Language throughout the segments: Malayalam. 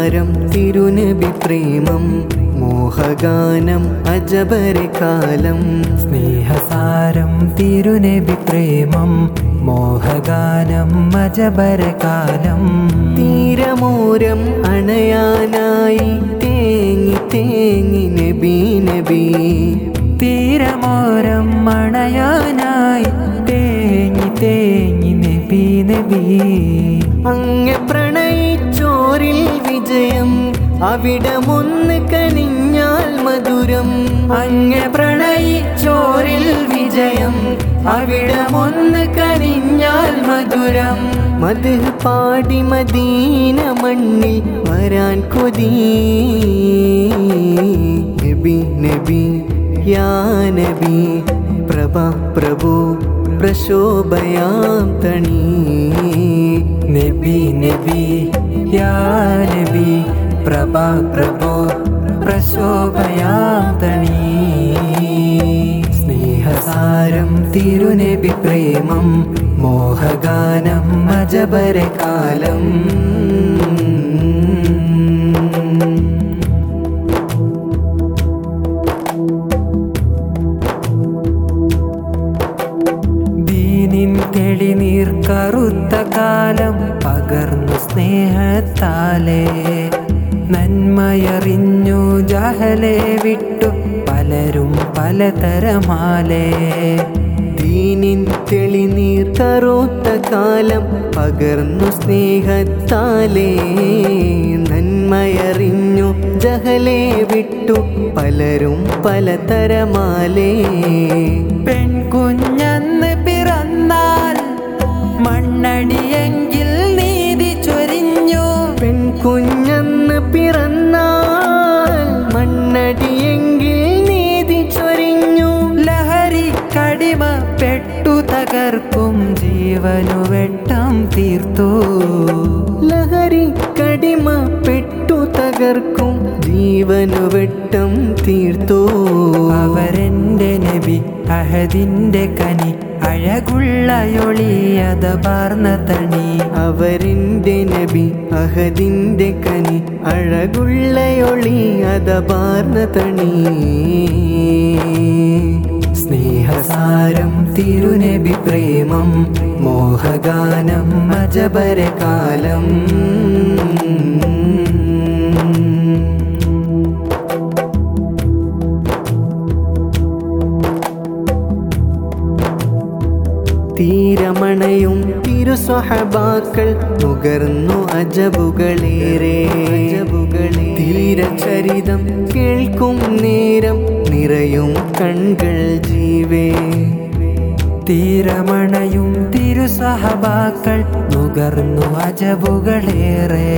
സ്നേഹസാരം തിരുനബി പ്രേമം മോഹഗാനം അജബര കാലം സ്നേഹസാരം തിരുനബി പ്രേമം മോഹഗാനം മജബരകാലം തീരമൂരം അണയാനായി തേങ്ങി തേങ്ങി നബി നബി തീരമോരം മണയാനായി തേങ്ങി തേങ്ങി നബി നബി അങ്ങ് പ്രണയിച്ചോരിൽ വിജയം അവിടമൊന്ന് കനിഞ്ഞാൽ മധുരം അങ്ങ് പ്രണയിച്ചോരിൽ വിജയം അവിടമൊന്ന് കനിഞ്ഞാൽ മധുരം മത് പാടി മദീന മണ്ണിൽ വരാൻ കൊതി നബി നബി യാ നബി പ്രഭ പ്രഭു പ്രശോഭയാം തണി നബി നബി യാ നബി പ്രഭ പ്രഭോ പ്രശോഭയാം തണി സ്നേഹസാരം തിരുനബി പ്രേമം മോഹഗാനം മജബരകാലം ദീനിൻ തെളിനീർ കറുത്ത കാലം പകർന്നു സ്നേഹത്താലേ നന്മയറിഞ്ഞു ജഹലെ വിട്ടു പലരും പലതരമാലേ ദീനിൻ തെളിനീർ കറുത്ത കാലം പകർന്നു സ്നേഹത്താലേ നന്മയറിഞ്ഞു ജഹലെ വിട്ടു പലരും പലതരമാലേ പെൺകുഞ്ഞന്ന് പിറന്നാൽ മണ്ണടിയെങ്കിൽ നീതി ചൊരിഞ്ഞു പെൺകുഞ്ഞന്ന് പിറന്നാൽ മണ്ണടിയെങ്കിൽ നീതി ചൊരിഞ്ഞു ലഹരി കടിമ പെട്ടു തകർക്കും ജീവനു വെട്ടം തീർത്തു ലഹരി കടിമ പെട്ടു തകർക്കും ജീവനു വെട്ടം തീർത്തു അവരെന്റെ നബി അഹദിന്റെ കനി അഴകുള്ളയൊളിയത പാർന്ന തണി അവരിൻ്റെ നബി അഹദിൻ്റെ കനി അഴകുള്ളയൊളി അതപാർന്ന തണി സ്നേഹസാരം തിരുനബി പ്രേമം മോഹഗാനം മജബരകാലം തീരമണയും തിരുസ്വഹബാക്കൾ നുകർന്നു അജബുകളേറെ അജബുകളെ തീരചരിതം കേൾക്കും നേരം നിറയും കൺകൾ ജീവേ തീരമണയും തിരുസഹബാക്കൾ നുകർന്നു അജബുകളേറെ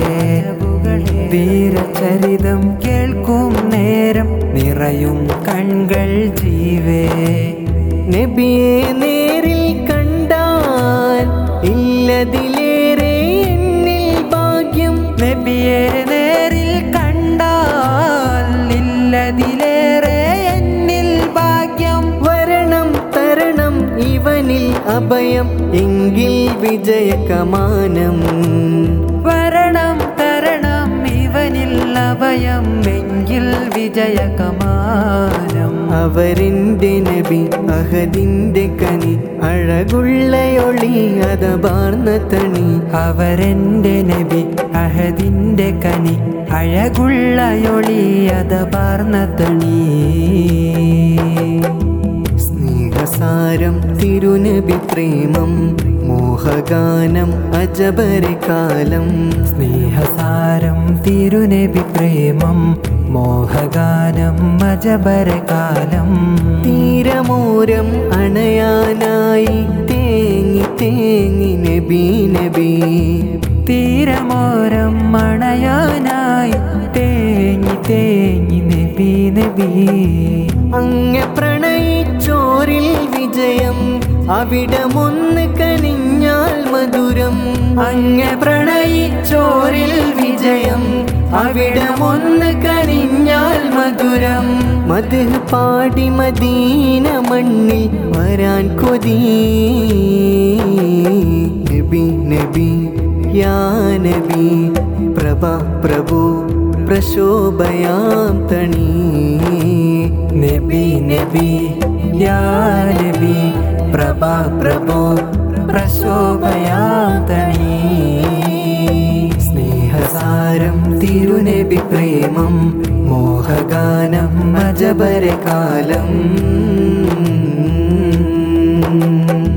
തീരചരിതം കേൾക്കും നേരം നിറയും കൺകൾ ജീവേ നബിയെ നേരിൽ കണ്ടാൽ ഇല്ലതിലേറെ എന്നിൽ ഭാഗ്യം നബിയെ നേരിൽ കണ്ടാൽ ഇല്ലതിലേറെ എന്നിൽ ഭാഗ്യം വരണം തരണം ഇവനിൽ അഭയം എങ്കിൽ വിജയകമാനം വരണം തരണം ഇവനിൽ അഭയം എങ്കിൽ വിജയകമാനം അവരിൻ്റെ നബി അഹദിൻ്റെ കനി അഴകുള്ളയൊളി അതപാർന്ന തണി അവരെന്റെ നബി അഹദിന്റെ കനി അഴകുള്ളയൊളി അത പാർന്ന തണി സ്നേഹസാരം തിരുനബി പ്രേമം മോഹഗാനം അജബര കാലം സ്നേഹസാരം തിരുനബി പ്രേമം മോഹഗാനം മജബരകാലം തീരമൂരം അണയാനായി തേങ്ങി തേങ്ങി നബി നബി തീരമോരം മണയാനായി തേങ്ങി തേങ്ങി നബി നബി അങ്ങ് പ്രണയിച്ചോരിൽ വിജയം അവിടമൊന്ന് കനിഞ്ഞാൽ മധുരം അങ്ങ് പ്രണയിച്ചോരിൽ വിജയം അവിടമൊന്ന് കനിഞ്ഞാൽ മധുരം മത് പാടി മദീന മണ്ണിൽ വരാൻ കൊതി നബി നബി യാ നബി പ്രഭ പ്രഭ പ്രഭു പ്രശോഭയാം തണി നബി നബി യാ നബി പ്രഭാ പ്രഭോ പ്രശോഭയാം തണി സ്നേഹസാരം തിരുനബി പ്രേമം മോഹഗാനം അജബര കാലം